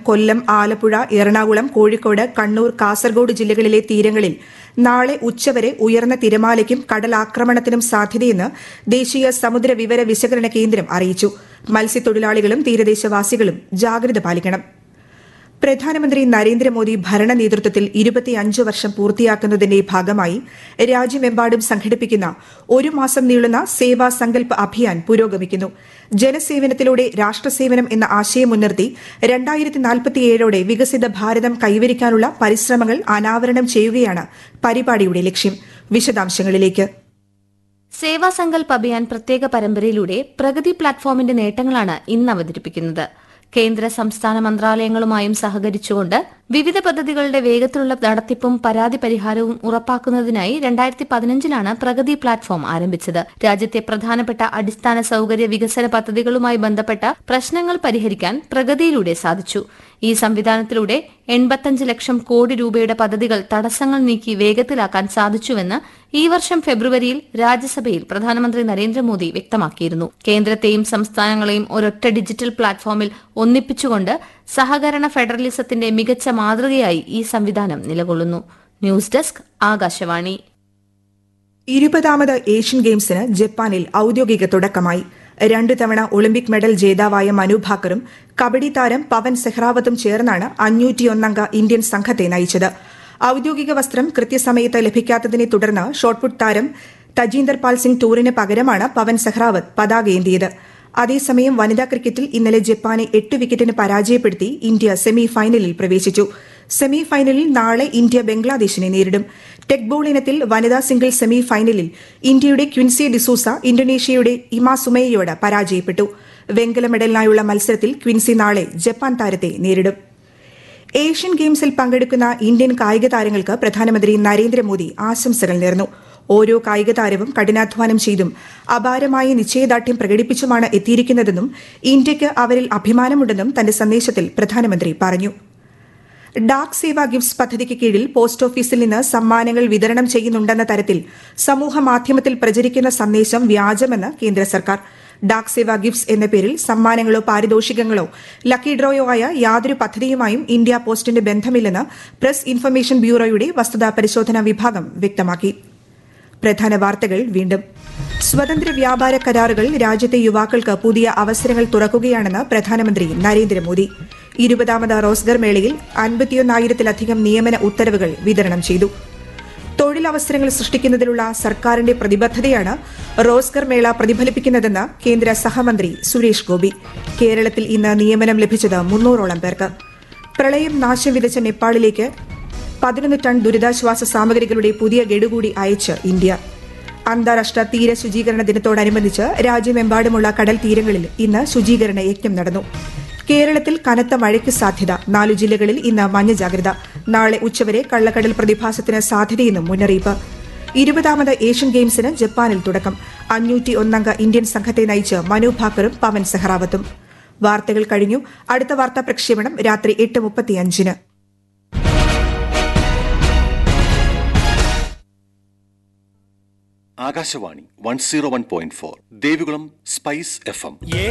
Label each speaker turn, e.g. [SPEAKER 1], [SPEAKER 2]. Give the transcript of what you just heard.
[SPEAKER 1] കൊല്ലം ആലപ്പുഴ എറണാകുളം കോഴിക്കോട് കണ്ണൂർ കാസർഗോഡ് ജില്ലകളിലെ തീരങ്ങളിൽ നാളെ ഉച്ചവരെ ഉയർന്ന തിരമാലയ്ക്കും കടലാക്രമണത്തിനും സാധ്യതയെന്ന് ദേശീയ സമുദ്ര വിവര വിശകലന കേന്ദ്രം അറിയിച്ചു മത്സ്യത്തൊഴിലാളികളും തീരദേശവാസികളും ജാഗ്രത പാലിക്കണം പ്രധാനമന്ത്രി നരേന്ദ്രമോദി ഭരണ നേതൃത്വത്തിൽ ഇരുപത്തിയഞ്ച് വർഷം പൂർത്തിയാക്കുന്നതിന്റെ ഭാഗമായി രാജ്യമെമ്പാടും സംഘടിപ്പിക്കുന്ന ഒരു മാസം നീളുന്ന സേവാ സങ്കൽപ് അഭിയാൻ പുരോഗമിക്കുന്നു ജനസേവനത്തിലൂടെ രാഷ്ട്രസേവനം എന്ന ആശയം മുൻനിർത്തി രണ്ടായിരത്തി നാൽപ്പത്തിയേഴോടെ വികസിത ഭാരതം കൈവരിക്കാനുള്ള പരിശ്രമങ്ങൾ അനാവരണം ചെയ്യുകയാണ് പരിപാടിയുടെ ലക്ഷ്യം വിശദാംശങ്ങളിലേക്ക്
[SPEAKER 2] സേവാ സങ്കൽപ് അഭിയാൻ പ്രത്യേക പരമ്പരയിലൂടെ പ്രഗതി പ്ലാറ്റ്ഫോമിന്റെ നേട്ടങ്ങളാണ് ഇന്ന് അവതരിപ്പിക്കുന്നത് കേന്ദ്ര സംസ്ഥാന മന്ത്രാലയങ്ങളുമായും സഹകരിച്ചുകൊണ്ട് വിവിധ പദ്ധതികളുടെ വേഗത്തിലുള്ള നടത്തിപ്പും പരാതി പരിഹാരവും ഉറപ്പാക്കുന്നതിനായി രണ്ടായിരത്തി പതിനഞ്ചിലാണ് പ്രഗതി പ്ലാറ്റ്ഫോം ആരംഭിച്ചത് രാജ്യത്തെ പ്രധാനപ്പെട്ട അടിസ്ഥാന സൌകര്യ വികസന പദ്ധതികളുമായി ബന്ധപ്പെട്ട പ്രശ്നങ്ങൾ പരിഹരിക്കാൻ പ്രഗതിയിലൂടെ സാധിച്ചു ഈ സംവിധാനത്തിലൂടെ എൺപത്തഞ്ച് ലക്ഷം കോടി രൂപയുടെ പദ്ധതികൾ തടസ്സങ്ങൾ നീക്കി വേഗത്തിലാക്കാൻ സാധിച്ചുവെന്ന് ഈ വർഷം ഫെബ്രുവരിയിൽ രാജ്യസഭയിൽ പ്രധാനമന്ത്രി നരേന്ദ്രമോദി വ്യക്തമാക്കിയിരുന്നു കേന്ദ്രത്തെയും സംസ്ഥാനങ്ങളെയും ഒരൊറ്റ ഡിജിറ്റൽ പ്ലാറ്റ്ഫോമിൽ ഒന്നിപ്പിച്ചുകൊണ്ട് സഹകരണ ഫെഡറലിസത്തിന്റെ മികച്ച മാതൃകയായി ഈ സംവിധാനം നിലകൊള്ളുന്നു ന്യൂസ് ഡെസ്ക് ആകാശവാണി
[SPEAKER 1] ഇരുപതാമത് ഏഷ്യൻ ഗെയിംസിന് ജപ്പാനിൽ ഔദ്യോഗിക തുടക്കമായി രണ്ടു തവണ ഒളിമ്പിക് മെഡൽ ജേതാവായ മനു ഭാക്കറും കബഡി താരം പവൻ സെഹ്റാവത്തും ചേർന്നാണ് അഞ്ഞൂറ്റിയൊന്നംഗ ഇന്ത്യൻ സംഘത്തെ നയിച്ചത് ഔദ്യോഗിക വസ്ത്രം കൃത്യസമയത്ത് ലഭിക്കാത്തതിനെ തുടർന്ന് ഷോട്ട്പുട്ട് താരം തജീന്ദർ പാൽ സിംഗ് ടൂറിന് പകരമാണ് പവൻ സെഹ്റാവത്ത് പതാകയേന്തിയത് അതേസമയം വനിതാ ക്രിക്കറ്റിൽ ഇന്നലെ ജപ്പാനെ എട്ട് വിക്കറ്റിന് പരാജയപ്പെടുത്തി ഇന്ത്യ സെമി ഫൈനലിൽ പ്രവേശിച്ചു സെമി ഫൈനലിൽ നാളെ ഇന്ത്യ ബംഗ്ലാദേശിനെ നേരിടും ടെക് ബോൾ ഇനത്തിൽ വനിതാ സിംഗിൾ സെമി ഫൈനലിൽ ഇന്ത്യയുടെ ക്വിൻസി ഡിസൂസ ഇന്തോനേഷ്യയുടെ ഇമാ സുമയയോട് പരാജയപ്പെട്ടു വെങ്കല മെഡലിനായുള്ള മത്സരത്തിൽ ക്വിൻസി നാളെ ജപ്പാൻ താരത്തെ നേരിടും ഏഷ്യൻ ഗെയിംസിൽ പങ്കെടുക്കുന്ന ഇന്ത്യൻ കായിക താരങ്ങൾക്ക് പ്രധാനമന്ത്രി നരേന്ദ്രമോദി ആശംസകൾ നേർന്നു ഓരോ കായിക താരവും കഠിനാധ്വാനം ചെയ്തും അപാരമായ നിശ്ചയദാർഢ്യം പ്രകടിപ്പിച്ചുമാണ് എത്തിയിരിക്കുന്നതെന്നും ഇന്ത്യയ്ക്ക് അവരിൽ അഭിമാനമുണ്ടെന്നും തന്റെ സന്ദേശത്തിൽ പ്രധാനമന്ത്രി പറഞ്ഞു ഡാക് സേവ ഗിഫ്റ്റ്സ് പദ്ധതിക്ക് കീഴിൽ പോസ്റ്റ് ഓഫീസിൽ നിന്ന് സമ്മാനങ്ങൾ വിതരണം ചെയ്യുന്നുണ്ടെന്ന തരത്തിൽ സമൂഹ മാധ്യമത്തിൽ പ്രചരിക്കുന്ന സന്ദേശം വ്യാജമെന്ന് കേന്ദ്ര സർക്കാർ ഡാക് സേവ ഗിഫ്റ്റ്സ് എന്ന പേരിൽ സമ്മാനങ്ങളോ പാരിതോഷികങ്ങളോ ലക്കി ഡ്രോയോ ആയ യാതൊരു പദ്ധതിയുമായും ഇന്ത്യ പോസ്റ്റിന്റെ ബന്ധമില്ലെന്ന് പ്രസ് ഇൻഫർമേഷൻ ബ്യൂറോയുടെ വസ്തുതാ പരിശോധനാ വിഭാഗം വ്യക്തമാക്കി പ്രധാന വാർത്തകൾ വീണ്ടും സ്വതന്ത്ര വ്യാപാര കരാറുകൾ രാജ്യത്തെ യുവാക്കൾക്ക് പുതിയ അവസരങ്ങൾ തുറക്കുകയാണെന്ന് പ്രധാനമന്ത്രി നരേന്ദ്രമോദി ഇരുപതാമത് റോസ്ഗർ മേളയിൽ അൻപത്തിയൊന്നായിരത്തിലധികം നിയമന ഉത്തരവുകൾ വിതരണം ചെയ്തു തൊഴിലവസരങ്ങൾ സൃഷ്ടിക്കുന്നതിനുള്ള സർക്കാരിന്റെ പ്രതിബദ്ധതയാണ് റോസ്ഗർ മേള പ്രതിഫലിപ്പിക്കുന്നതെന്ന് കേന്ദ്ര സഹമന്ത്രി സുരേഷ് ഗോപി കേരളത്തിൽ ഇന്ന് നിയമനം ലഭിച്ചത് മുന്നൂറോളം പേർക്ക് പ്രളയം നാശം വിതച്ച നേപ്പാളിലേക്ക് പതിനൊന്ന് ടൺ ദുരിതാശ്വാസ സാമഗ്രികളുടെ പുതിയ ഗഡു കൂടി അയച്ച് ഇന്ത്യ അന്താരാഷ്ട്ര തീര ശുചീകരണ ദിനത്തോടനുബന്ധിച്ച് രാജ്യമെമ്പാടുമുള്ള കടൽ തീരങ്ങളിൽ ഇന്ന് ശുചീകരണ യജ്ഞം നടന്നു കേരളത്തിൽ കനത്ത മഴയ്ക്ക് സാധ്യത നാലു ജില്ലകളിൽ ഇന്ന് മഞ്ഞ ജാഗ്രത നാളെ ഉച്ചവരെ കള്ളക്കടൽ പ്രതിഭാസത്തിന് സാധ്യതയെന്നും മുന്നറിയിപ്പ് ഇരുപതാമത് ഏഷ്യൻ ഗെയിംസിന് ജപ്പാനിൽ തുടക്കം അഞ്ഞൂറ്റി ഒന്നംഗ ഇന്ത്യൻ സംഘത്തെ നയിച്ച് മനു ഭാക്കറും പവൻ സെഹ്റാവത്തും വാർത്തകൾ കഴിഞ്ഞു അടുത്ത വാർത്താ പ്രക്ഷേപണം രാത്രി എട്ട് മുപ്പത്തിയഞ്ചിന്
[SPEAKER 3] Akashvani one zero one point four Devikulam spice F M